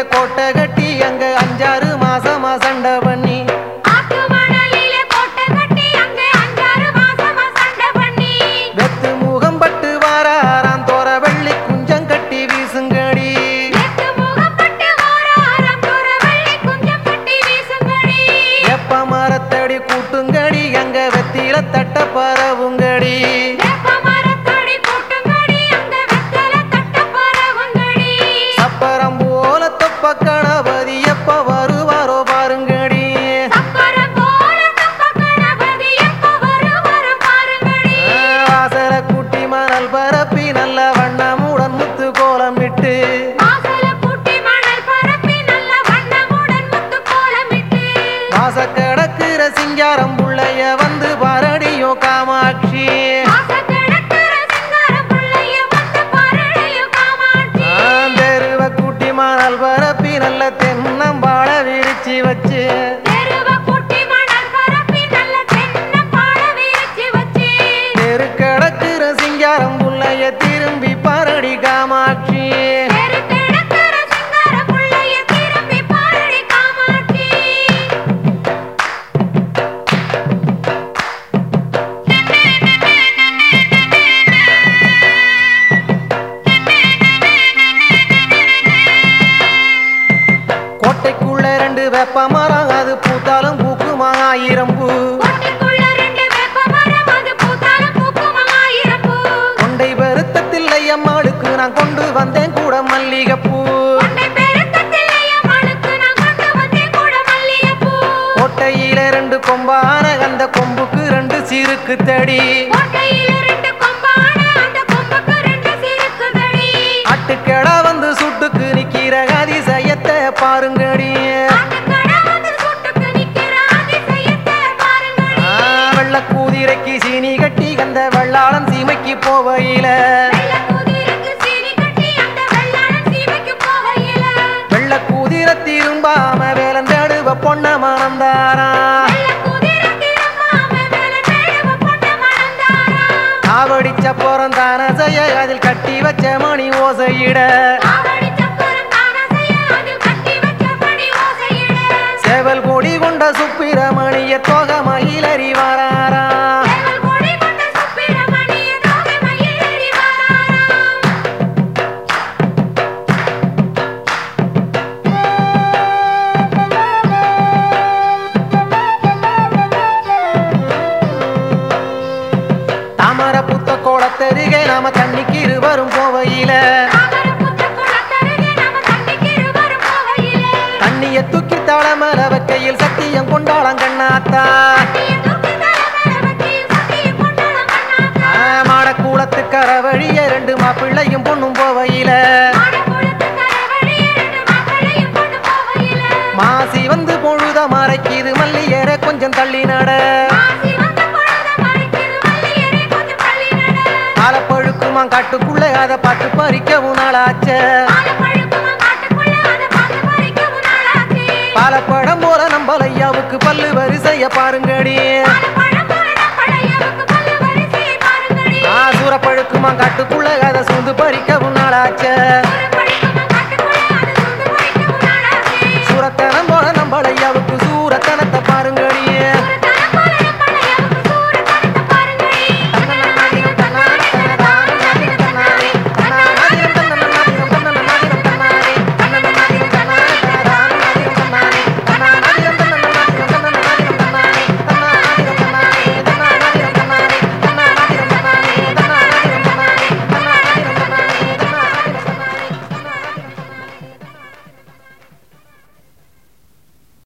கோட்டை கட்டி அங்க அஞ்சாறு மாசமா சண்டை பண்ணி ஆத்து மணலிலே கோட்டை கட்டி அங்கே அஞ்சாறு மாசமா சண்டை பண்ணி வெத்து முகம் பட்டு வாராராம் தோர வெள்ளி குஞ்சம் கட்டி வீசுங்கடி எட்டு முகப்பட்டு ஓராரம் தூர வெள்ளி குஞ்சம் கட்டி வீசுங்கடி எப்ப மரத்தடி கூட்டுங்கடி அங்க வெத்தில தட்ட பரவுங்கடி வேப்ப மரத்தடி கூட்டுங்கடி அங்க வெத்தல தட்ட பரவுங்கடி சப்பரம் போல தொப்ப கணபதி எப்ப வருவாரோ பாருங்கடி சப்பரம் போல தப்ப கணபதி எப்ப வருவாரோ பாருங்கடி வாசல குட்டி மணல் பரப்பி நல்ல வண்ணமுடன் முத்து கோலமிட்டு வாசல கூட்டி மணல் பரப்பி நல்ல வண்ணமுடன் முத்து கோலமிட்டு வாச கடக்குற சிங்காரம் புள்ளைய வந்து பாரடியோ காமாட்சி வாச கிடக்கிற சிங்காரம் புள்ளைய வந்து பாரடையோ காமாட்சி தெருவ குட்டி மணல் பரப்பி நல்ல தென்னம்பாழ விரிச்சு வச்சு தெருவ கூட்டி மணல் பரப்பி நல்ல தென்னம்பாழ விரிச்சு வச்சு தெரு கடக்குற சிங்காரம் புள்ளைய திரும்பி பாரடி காமாட்சி தெரு கிடக்கிற சிங்காரம் புள்ளைய திரும்பி பாரடி காமாட்சி கோட்டைக்குள்ள ரெண்டு வெப்ப மரம் அது பூத்தாலும் பூக்குமா ஆயிரம் பூ கோட்டைக்குள்ள ரெண்டு வேப்ப மரம் அது பூத்தாலும் பூக்குமா ஆயிரம் பூ கொண்டை பெருத்தத்தில்லை அம்மாளுக்கு நான் கொண்டு வந்தேன் கூட மல்லிகைப்பூ கொண்டை பெருக்கத்தில்லை அம்மாளுக்கு நான் கொண்டு வந்தேன் கூட மல்லிகைப்பூ கோட்டையில ரெண்டு கொம்பான அந்த கொம்புக்கு ரெண்டு சிறுக்கு தடி கோட்டையில ரெண்டு கொம்பான அந்த கொம்புக்கு ரெண்டு சிறுக்குதடி அட்டுக்கடா வந்து சுட்டுக்கு நிக்கிற அதிசயத்தை பாருங்கடி ஆட்டுக்கடா வந்து சுட்டுக்கு நிக்கிற அதிசயத்தை பாருங்கடி ஆ, வெள்ள கூதிரைக்கு சீனி கட்டி அந்த வெள்ளாளன் சீமைக்கு போவையில வெள்ளை குதிரைக்கு சீனி கட்டி அந்த வெள்ளாளன் சீமைக்கு போகையில வெள்ள கூதிரை திரும்பாம வேலன் தேடுவ பொண்ண மனந்தாரா வெள்ளை குதிரை திரும்பாம வேலை நழுவ பொண்ணு மணந்தாரா ஆவடிச்ச போறம் தான செய்ய அதில் கட்டி வச்ச மணி ஓசையிட ஆவடி சக்கரம் தான செய்ய அதில் கட்டி வச்ச மணி ஓசையிட சேவல் கொடி கொண்ட சுப்பிரமணிய தோக மயிலறி வராரா சேவல் கொடி கொண்ட சுப்பிரமணிய தோகை மயிலேறி வராராம் தாமர புத்த கோலத்தருகே நாம தண்ணிக்கு இருவரும் போவையில தாமரைப்புத்த குளத்தருகே நாம தண்ணிக்கு இருவரும் போகையில தண்ணிய தூக்கி தளமர வைக்கையில் சத்தியம் கொண்டாளம் கண்ணாத்தா தீய தூக்கி தலைமேல வச்சு சத்தியம் கொண்டாடம் கண்ணாத்தா. மாட கூடத்துக்கர வழிய ரெண்டு மாப்பிள்ளையும் பொண்ணும் போவையில மாடக்குளத்து கரைவழியே ரெண்டு மாப்பிள்ளையும் கொண்டு போகையில. மாசி வந்து பொழுத மறைக்குது மல்லியேற கொஞ்சம் தள்ளி நட மாசி வந்த பொழுது மறைக்குது மல்லியரே கொஞ்சம் தள்ளி நட. காலப்பழுக்குமா காட்டுக்குள்ளே அதை பார்த்து பறிக்கவும் நாளாச்ச ஆலப்பழுக்குமா காட்டுக்குள்ள அதை பார்த்து பறிக்கவும் நாளாச்சு. பாலப்பழம் போல நம்பலையாவுக்கு பல்லு வரிசைய பாருங்கடி ஆலப்பழம் போல நம்பளையவுக்கு பல்லு வரிசையை பாருங்கடி. ஆசுரப்பழுக்குமா காட்டுக்குள்ள